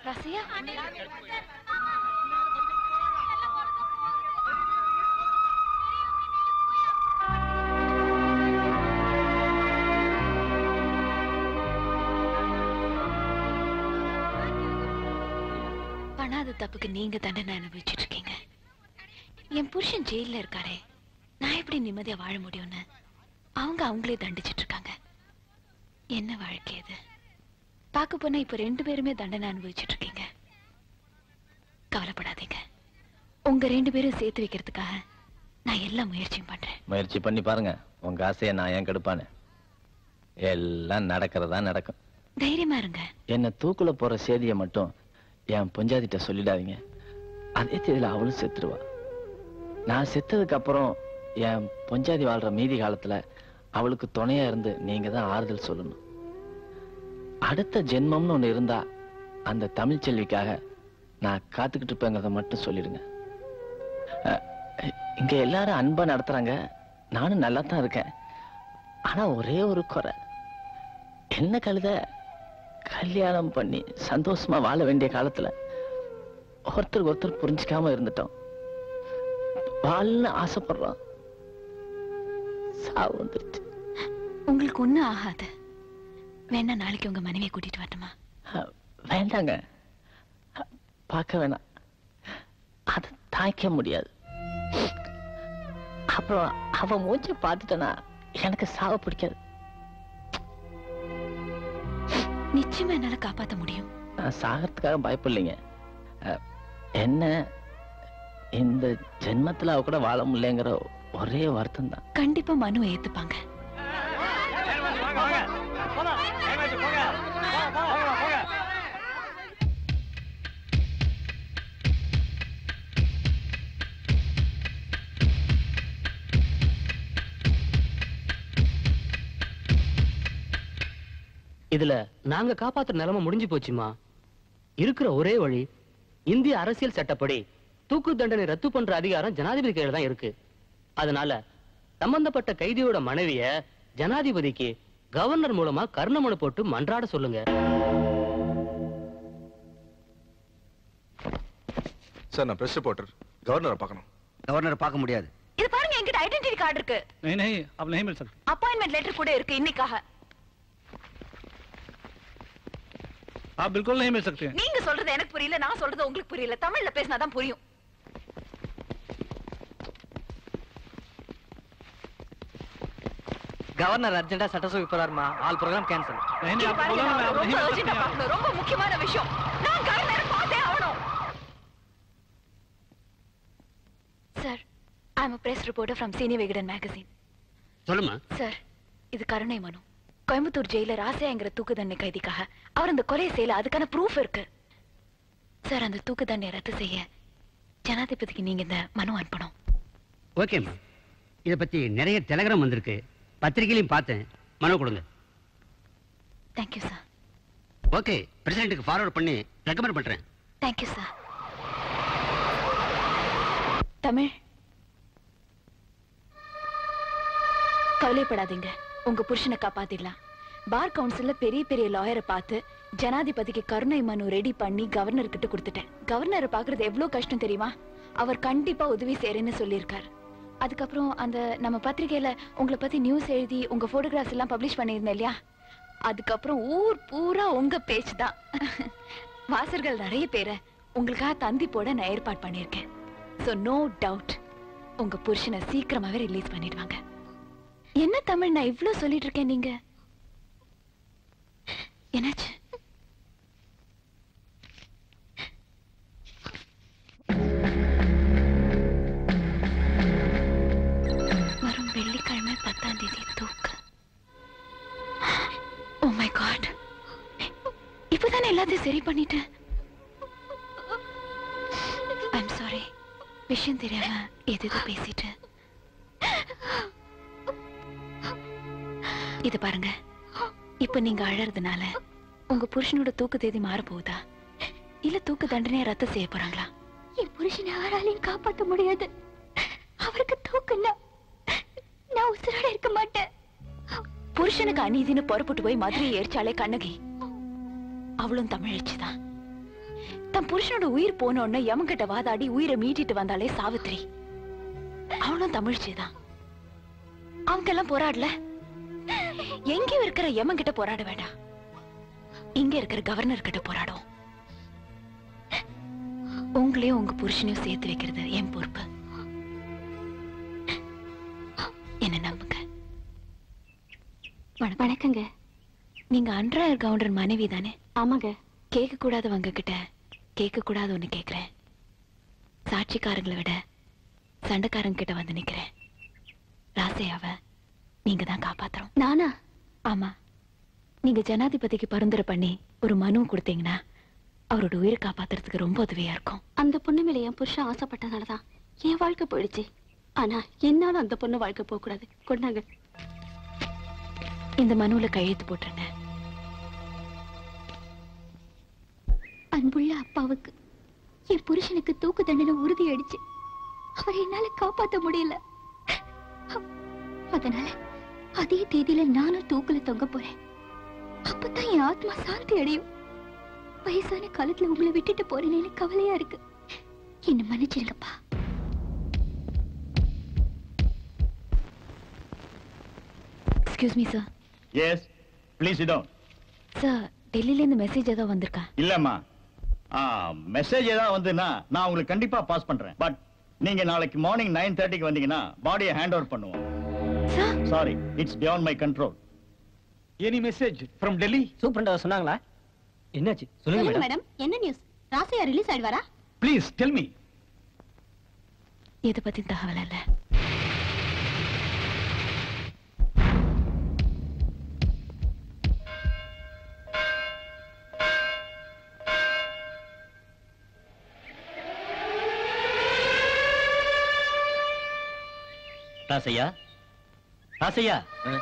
ரசியா பண்ணாத தப்புக்கு நீங்க தண்டனை அனுபவிச்சுட்டு இருக்கீங்க என் புருஷன் ஜெயில்ல இருக்காரே நான் எப்படி நிம்மதியா வாழ முடியும்னு அவங்க அவங்களே தண்டிச்சிட்டு இருக்காங்க என்ன வாழ்க்கை இது பார்க்க போனா இப்ப ரெண்டு பேருமே தண்டனை அனுபவிச்சுட்டு இருக்கீங்க கவலைப்படாதீங்க உங்க ரெண்டு பேரும் சேர்த்து வைக்கிறதுக்காக நான் எல்லா முயற்சியும் பண்றேன் முயற்சி பண்ணி பாருங்க உங்க ஆசையை நான் ஏன் கெடுப்பானு எல்லாம் நடக்கிறதா நடக்கும் தைரியமா இருங்க என்ன தூக்குல போற செய்தியை மட்டும் என் பொஞ்சாதிட்ட சொல்லிடாதீங்க அதே தேதியில அவளும் செத்துருவா நான் செத்ததுக்கு அப்புறம் என் பொஞ்சாதி வாழ்ற மீதி காலத்துல அவளுக்கு துணையா இருந்து நீங்க தான் ஆறுதல் சொல்லணும் அடுத்த ஜென்மம்னு ஒண்ணு இருந்தா அந்த தமிழ் செல்விக்காக நான் காத்துக்கிட்டு இருப்பேங்கிறத மட்டும் சொல்லிடுங்க அஹ், இங்க எல்லாரும் அன்பா நடத்துறாங்க நானும் நல்லா தான் இருக்கேன் ஆனா ஒரே ஒரு குறை என்ன கழுத கல்யாணம் பண்ணி சந்தோஷமா வாழ வேண்டிய காலத்துல ஒருத்தருக்கு ஒருத்தர் புரிஞ்சுக்காம இருந்துட்டோம் வாழன்னு ஆசைப்படுறோம் சாவு வந்துருச்சு உங்களுக்கு ஒண்ணும் ஆகாது வேணா நாளைக்கு உங்க மனைவியை கூட்டிட்டு வரட்டுமா அஹ், வேண்டாங்க அஹ், பார்க்க வேணாம் அதை தாய்க்க முடியாது அப்புறம் அவ மூஞ்ச பார்த்துட்டனா எனக்கு சாவ பிடிக்காது நிச்சயமா என்னால காப்பாத்த முடியும் நான் சாகிறதுக்காக பயப்படலைங்க அஹ், என்ன இந்த ஜென்மத்துல அவ கூட வாழ முடியலங்கிற ஒரே வருத்தம் தான் கண்டிப்பா மனு ஏத்துப்பாங்க இதுல நாங்க காப்பாத்துற நிலைமை முடிஞ்சு போச்சுமா இருக்கிற ஒரே வழி இந்திய அரசியல் சட்டப்படி தூக்கு தண்டனை ரத்து பண்ற அதிகாரம் ஜனாதிபதி கையில தான் இருக்கு அதனால சம்பந்தப்பட்ட கைதியோட மனைவிய ஜனாதிபதிக்கு கவர்னர் மூலமா கருணை மனு போட்டு மன்றாட சொல்லுங்க சார் நான் பிரஸ் ரிப்போர்ட்டர் கவர்னரை பார்க்கணும் கவர்னரை பார்க்க முடியாது இது பாருங்க என்கிட்ட ஐடென்டிட்டி கார்டு இருக்கு नहीं नहीं अब नहीं मिल सकती அப்பாயின்மெண்ட் லெட்டர் கூட இருக்கு இன்னைக்காக आप बिल्कुल नहीं मिल सकते நீங்க சொல்றது எனக்கு புரியல நான் சொல்றது உங்களுக்கு புரியல தமிழ்ல பேசினாதான் புரியும் கவர்னர் அர்ஜென்டா சட்டசபை போறாருமா ஆல் ப்ரோக்ராம் கேன்சல் नहीं नहीं இங்க आप பாருங்க, बोलो ना நான் मैं अब ரொம்ப नहीं मिल urgent ஆ सकती பார்க்கணும். ரொம்ப முக்கியமான விஷயம் நான் கவர்னரை பார்த்தே ஆகணும் sir I am press reporter from senior Vikatan magazine சொல்லுமா சார் இது கருணை மனு கோயம்புத்தூர் ஜெயில ராசையாங்கிற தூக்கு தண்டனை கைதிக்காக அவர் அந்த கொலையை செய்யல அதுக்கான ப்ரூஃப் இருக்கு சார் அந்த தூக்கு தண்டனை ரத்து செய்ய ஜனாதிபதிக்கு நீங்க இந்த மனு அனுப்பணும் ஓகேம்மா இதை பத்தி நிறைய டெலகிராம் வந்திருக்கு பத்திரிகையிலையும் பார்த்தேன் மனு கொடுங்க தேங்க்யூ சார் ஓகே பிரசிடென்ட்டுக்கு ஃபார்வர்ட் பண்ணி ரெக்கமெண்ட் பண்றேன் தேங்க்யூ சார் தமிழ் கவலைப்படாதீங்க உங்க புருஷனை காப்பாத்திடலாம் பார் கவுன்சில்ல பெரிய பெரிய லாயரை பார்த்து ஜனாதிபதிக்கு கருணை மனு ரெடி பண்ணி கவர்னர் கிட்ட கொடுத்துட்டேன் கவர்னரை பாக்குறது எவ்வளவு கஷ்டம் தெரியுமா அவர் கண்டிப்பா உதவி செய்யறேன்னு சொல்லியிருக்காரு அதுக்கப்புறம் அந்த நம்ம பத்திரிகையில உங்களை பத்தி நியூஸ் எழுதி உங்க போட்டோகிராஃப்ஸ் எல்லாம் பப்ளிஷ் பண்ணியிருந்தேன் இல்லையா அதுக்கப்புறம் ஊர் பூரா உங்க பேச்சு தான் வாசர்கள் நிறைய பேரை உங்களுக்காக தந்தி போட நான் ஏற்பாடு பண்ணியிருக்கேன் சோ நோ டவுட் உங்க புருஷனை சீக்கிரமாவே ரிலீஸ் பண்ணிடுவாங்க என்ன தமிழ் நான் இவ்ளோ சொல்லிட்டு இருக்கேன் நீங்க என்னாச்சு வரும் வெள்ளிக்கிழமை பத்தாம் தேதி தூக்கு ஓ மை காட் இப்பதானே எல்லாத்தையும் சரி பண்ணிட்டேன் ஐம் சாரி விஷயம் தெரியாம எது எதோ பேசிட்டேன் இது பாருங்க இப்ப நீங்க அழறதுனால உங்க புருஷனோட தூக்கு தேதி மாற போகுதா இல்ல தூக்கு தண்டனையை ரத்து செய்ய போறாங்களா என் புருஷனை யாராலையும் காப்பாத்த முடியாது அவருக்கு தூக்குன்னா நான் உசுரோட இருக்க மாட்டேன் புருஷனுக்கு அநீதின்னு புறப்பட்டு போய் மதுரையை எரிச்சாலே கண்ணகி அவளும் தமிழச்சிதான் தன் புருஷனோட உயிர் போனோன்னு யமன்கிட்ட வாதாடி உயிரை மீட்டிட்டு வந்தாலே சாவித்திரி அவனும் தமிழ்ச்சிதான் அவங்க எல்லாம் போராடல எங்கேயும் இருக்கிற யமன் கிட்ட போராட வேண்டாம் இங்க இருக்கிற கவர்னர் கிட்ட போராடும் உங்களையும் உங்க புருஷனையும் சேர்த்து வைக்கிறது என் பொறுப்பு என்ன நம்புங்க வணக்கங்க நீங்க அன்றாயர் கவுண்டர் மனைவி தானே ஆமாங்க கேட்க கூடாதவங்க கிட்ட கேட்க கூடாத ஒண்ணு கேக்குறேன் சாட்சிக்காரங்களை விட சண்டைக்காரங்க கிட்ட வந்து நிக்கிறேன் ராசையாவ நீங்க தான் காப்பாத்துறோம் நானா ஆமா நீங்க ஜனாதிபதிக்கு பரிந்துரை பண்ணி ஒரு மனு கொடுத்தீங்கன்னா அவரோட உயிரை காப்பாத்துறதுக்கு ரொம்ப உதவியா இருக்கும் அந்த பொண்ணு மேல என் புருஷன் ஆசைப்பட்டனாலதான் என் வாழ்க்கை போயிடுச்சு ஆனா என்னால அந்த பொண்ணு வாழ்க்கை போக கூடாது கொண்டாங்க இந்த மனுவுல கையெழுத்து போட்டுருங்க அன்புள்ள அப்பாவுக்கு என் புருஷனுக்கு தூக்கு தண்டனை உறுதி அடிச்சு அவரை என்னால காப்பாத்த முடியல அதனால அதே தேதியில நானும் தூக்குல தொங்க போறேன் அப்பதான் என் ஆத்மா சாந்தி அடையும் வயசான காலத்துல உங்களை விட்டுட்டு போறேன்னு கவலையா இருக்கு என்ன மன்னிச்சிருங்கப்பா excuse me sir yes please இதோ சார் டெல்லில இருந்து மெசேஜ் ஏதோ வந்திருக்கா இல்லம்மா மெசேஜ் ஏதாவது வந்துன்னா நான் உங்களுக்கு கண்டிப்பா பாஸ் பண்றேன் பட் நீங்க நாளைக்கு மார்னிங் நைன் தேர்ட்டிக்கு வந்தீங்கன்னா பாடியை ஹேண்ட் ஓவர் பண்ணுவோம் sir sorry it's beyond my control Any message from Delhi? சூப்பரண்டா சொன்னாங்களா என்னாச்சு சொல்லுங்க மேடம் மேடம் என்ன நியூஸ் ராசையா ரிலீஸ் ஆயிடுவாரா Please tell me. எதை பத்தி தகவல் இல்ல ராசையா ராசையா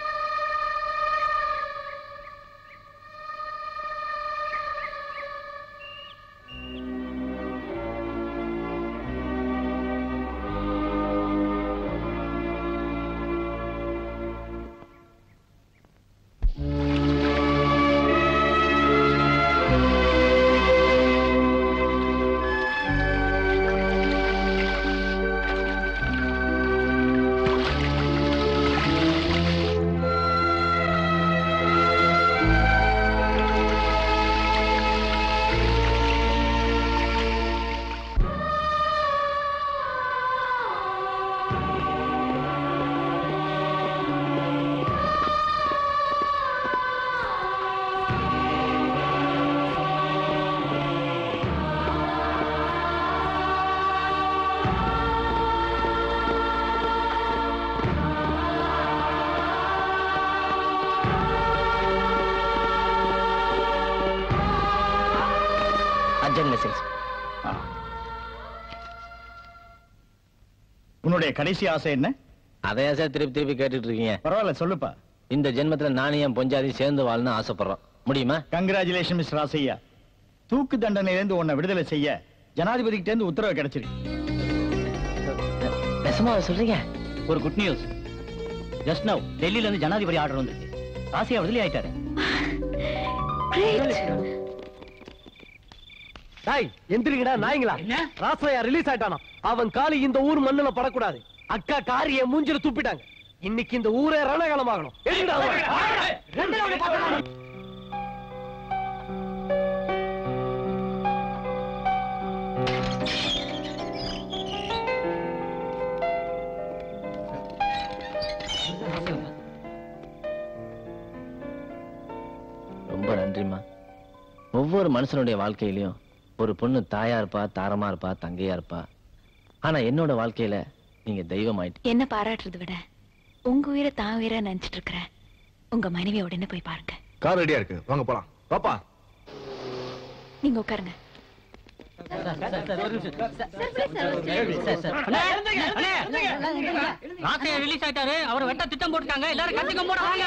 அர்ஜென்ட் மெசேஜ் உன்னுடைய கடைசி ஆசை என்ன அதையா சார் திருப்பி திருப்பி கேட்டுட்டு இருக்கீங்க பரவாயில்ல சொல்லுப்பா இந்த ஜென்மத்துல நானும் என் பொஞ்சாதி சேர்ந்து வாழணும்னு ஆசைப்படுறோம் முடியுமா கங்க்ராச்சுலேஷன் மிஸ்டர் ராசையா தூக்கு தண்டனையிலிருந்து உன்னை விடுதலை செய்ய ஜனாதிபதி கிட்ட இருந்து உத்தரவு கிடைச்சிருக்கு நெசமாவா சொல்றீங்க ஒரு குட் நியூஸ் ஜஸ்ட் நவ் டெல்லியில இருந்து ஜனாதிபதி ஆர்டர் வந்திருக்கு ராசியா விடுதலை ஆயிட்டாரு டாய் எந்திரிங்கடா நாய்ங்களா ராசையா ரிலீஸ் ஆயிட்டானா அவன் காலி இந்த ஊர் மண்ணுல படக்கூடாது அக்கா காரிய மூஞ்சில துப்பிட்டாங்க இன்னைக்கு இந்த ஊரே ரணகாலமாகணும் எதுக்குடா அவன்? ரொம்ப நன்றிம்மா ஒவ்வொரு மனுஷனுடைய வாழ்க்கையிலயும் ஒரு பொண்ணு தாயா இருப்பா தாரமா இருப்பா தங்கையா இருப்பா ஆனா என்னோட வாழ்க்கையில நீங்க தெய்வம் ஆயிட்டு என்ன பாராட்டுறதை விட உங்க உயிரை தான் உயிரா நினைச்சிட்டு இருக்கிறேன் உங்க மனைவிய உடனே போய் பாருங்க கார் ரெடியா இருக்கு வாங்க போலாம் பாப்பா நீங்க உட்காருங்க ராசையா ரிலீஸ் ஆயிட்டாரு அவர் வெட்ட திட்டம் போட்டுட்டாங்க எல்லாரும் கத்திக்க போடுறாங்க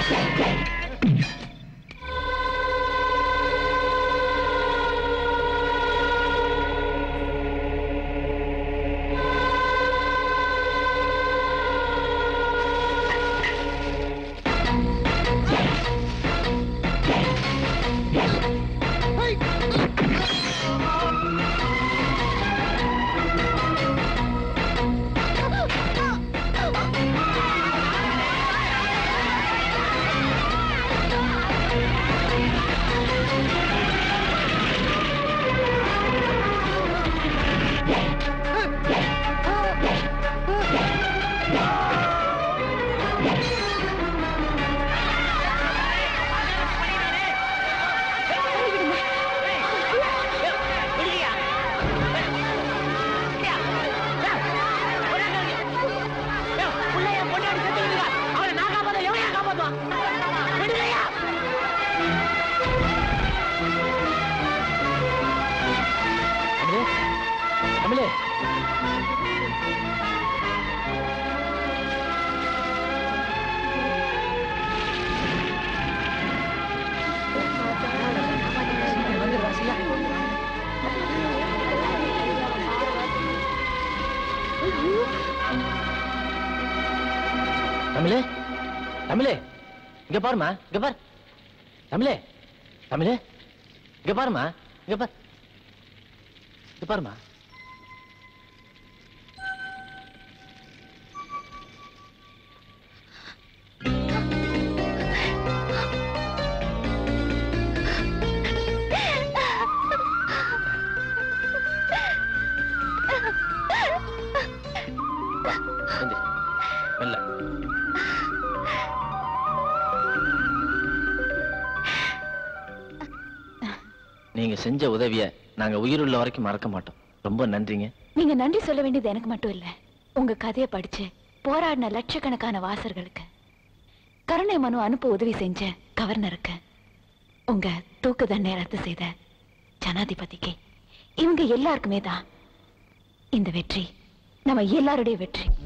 தமிழே தமிழே தமிழே இங்க பாருமா இங்க பாரு தமிழே தமிழே இங்க பாருமா இங்க பாரு இங்க பாருமா எந்திரி. மெல்ல நீங்க செஞ்ச உதவிய நாங்க உயிருள்ள வரைக்கும் மறக்க மாட்டோம் ரொம்ப நன்றிங்க நீங்க நன்றி சொல்ல வேண்டியது எனக்கு மட்டும் இல்ல உங்க கதையை படிச்சு போராடின லட்சக்கணக்கான வாசர்களுக்கு கருணை மனு அனுப்ப உதவி செஞ்ச கவர்னருக்கு உங்க தூக்கு தண்டனை ரத்து செய்த ஜனாதிபதிக்கு இவங்க எல்லாருக்குமே தான் இந்த வெற்றி நம்ம எல்லாருடைய வெற்றி